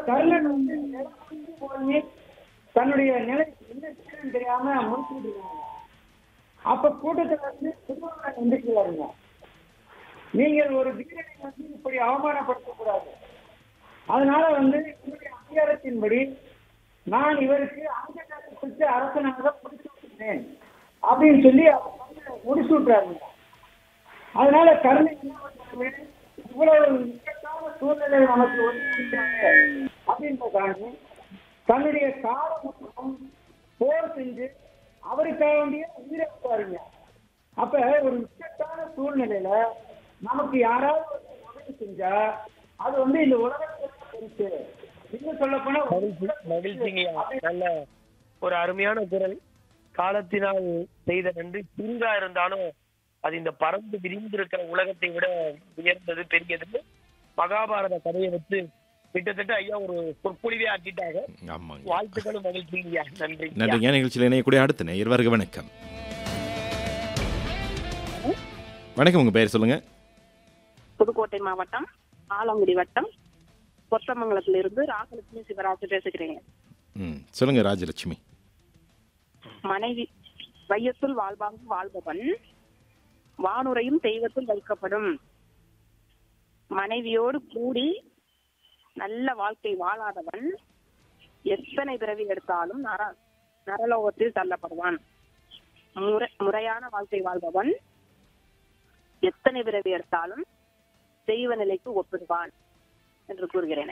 கர்ணன் வந்து நிலமறிந்து போய் தன்னுடைய நிலை என்ன செய்யணும்னு தெரியாம முடிச்சுட்டு இருக்காங்க அப்ப கூட்டத்துல வந்து திருமாவளவன் எந்திரிக்கிறாருங்க நீங்கள் ஒரு வீரனை வந்து இப்படி அவமானப்படுத்தக்கூடாது அதனால வந்து என்னுடைய அதிகாரத்தின்படி நான் இவருக்கு அங்கத்தை கொடுத்து அரசனாக முடிச்சு விட்டுறேன் அப்படின்னு சொல்லி அவர் வந்து முடிச்சு விட்டுறாருங்க அதனால கருணை என்ன பண்றாங்க இவ்வளவு இக்கட்டான சூழ்நிலை நமக்கு ஒதுக்கிட்டாங்க அப்படின்றதாண்டி தன்னுடைய காலம் மற்றும் போர் செஞ்சு அவருக்காக வேண்டிய உயிரை பாருங்க அப்ப ஒரு இக்கட்டான சூழ்நிலையில நமக்கு யாராவது ஒரு உதவி செஞ்சா அது வந்து இந்த உலகத்துல பெருசு இன்னும் சொல்ல போனா மகிழ்ச்சி மகிழ்ச்சிங்கய்யா நல்ல ஒரு அருமையான குரல் காலத்தினால் செய்த நன்றி சிறுங்கா இருந்தாலும் அது இந்த பறந்து விரிந்திருக்கிற உலகத்தை விட உயர்ந்தது பெரியது மகாபாரத கதையை வச்சு கிட்டத்தட்ட ஐயா ஒரு சொற்பொழிவே ஆக்கிட்டாங்க ஆமாங்க வாழ்த்துக்களும் மகிழ்ச்சிங்கய்யா நன்றி நன்றிங்க நிகழ்ச்சியில் இணையக்கூடிய அடுத்த நேயர் வருக வணக்கம் வணக்கம் உங்க பெயர் சொல்லுங்க புதுக்கோட்டை மாவட்டம் ஆலங்குடி வட்டம் கொத்தமங்கலத்திலிருந்து ராகலட்சுமி சிவராஜ் பேசுகிறேன் ம் சொல்லுங்க ராஜலட்சுமி மனைவி வையத்துள் வாழ்வாங்க வாழ்பவன் வானுரையும் தெய்வத்தில் வைக்கப்படும் மனைவியோடு கூடி நல்ல வாழ்க்கை வாழாதவன் எத்தனை பிறவி எடுத்தாலும் நர நரலோகத்தில் தள்ளப்படுவான் முறை முறையான வாழ்க்கை வாழ்பவன் எத்தனை பிறவி எடுத்தாலும் தெய்வ நிலைக்கு ஒப்பிடுவான் என்று கூறுகிறேனே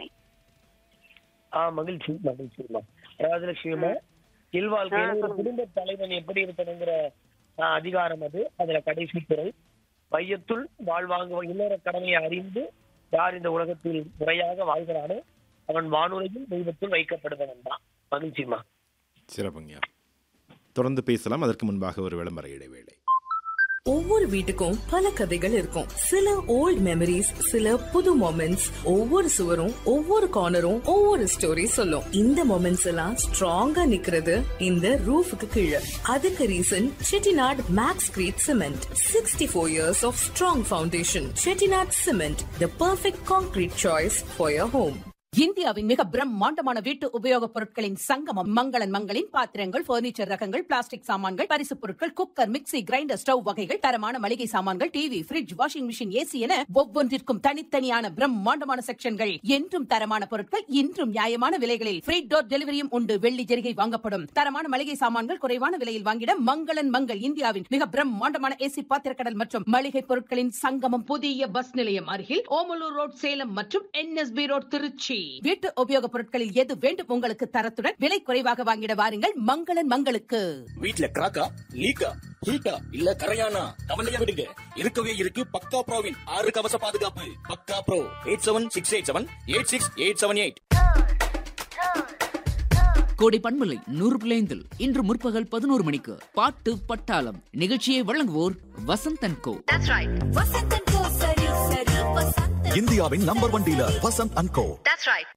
ஆ மகிழ்ச்சி மகிழ்ச்சிமா ராஜலட்சுமிமா இல்வாழ்க்கையில ஒரு குடும்ப தலைவன் எப்படி இருக்கணுங்கிற ஆ, அதிகாரம் அது அதுல கடைசி குரல் வையத்துள் வாழ்வாங்க இன்னொரு கடமையை அறிந்து யார் இந்த உலகத்தில் முறையாக வாழ்கிறானோ அவன் வானுரையில் தெய்வத்தில் வைக்கப்படுபவன் தான் மகிழ்ச்சிமா சிறப்புங்க தொடர்ந்து பேசலாம் அதற்கு முன்பாக ஒரு விளம்பர இடைவேளை ஒவ்வொரு வீட்டுக்கும் பல கதைகள் இருக்கும் சில ஓல்ட் மெமரிஸ் சில புது மொமெண்ட்ஸ் ஒவ்வொரு சுவரும் ஒவ்வொரு கார்னரும் ஒவ்வொரு ஸ்டோரி சொல்லும் இந்த மொமெண்ட்ஸ் எல்லாம் ஸ்ட்ராங்கா நிக்கிறது இந்த ரூஃபுக்கு கீழே அதுக்கு reason Chettinad maxcreet cement sixty four years of strong foundation Chettinad cement the perfect concrete choice for your home இந்தியாவின் மிக பிரம்மாண்டமான வீட்டு உபயோகப் பொருட்களின் சங்கமம் மங்களன் மங்களின் பாத்திரங்கள் பர்னிச்சர் ரகங்கள் பிளாஸ்டிக் சாமான்கள் பரிசுப் பொருட்கள் குக்கர் மிக்ஸி கிரைண்டர் ஸ்டவ் வகைகள் தரமான மளிகை சாமான்கள் TV fridge washing machine AC என ஒவ்வொன்றிற்கும் தனித்தனியான பிரம்மாண்டமான செக்ஷன்கள் என்றும் தரமான பொருட்கள் இன்றும் நியாயமான விலைகளில் ஃப்ரீ டோர் டெலிவரியும் உண்டு வெள்ளி ஜெரிகை வாங்கப்படும் தரமான மளிகை சாமான்கள் குறைவான விலையில் வாங்கிட மங்களன் மங்கள் இந்தியாவின் மிக பிரம்மாண்டமான ஏசி பாத்திரக்கடல் மற்றும் மளிகை பொருட்களின் சங்கமம் புதிய பஸ் நிலையம் அருகில் ஓமலூர் ரோட் சேலம் மற்றும் என்எஸ்பி ரோட் திருச்சி வீட்டு உபயோகப் பொருட்களில் எது வேண்டும் உங்களுக்கு தரத்துடன் விலை குறைவாக வாங்கிட வாருங்கள் மங்களன் மங்களுக்கு வீட்ல கிராக்கா லீக்கா ஹீட்டா இல்ல கரையானா கவலையா விடுங்க இருக்கவே இருக்கு பக்கா ப்ரோவின் ஆறு கவச பாதுகாப்பு பக்கா bro eight seven six eight seven eight six eight seven eight கோடை பண்பலை நூறு பிள்ளைந்தில் இன்று முற்பகல் பதினோரு மணிக்கு பாட்டு பட்டாளம் நிகழ்ச்சியை வழங்குவோர் வசந்தன் கோ இந்தியாவின் number one dealer Vasanth and Co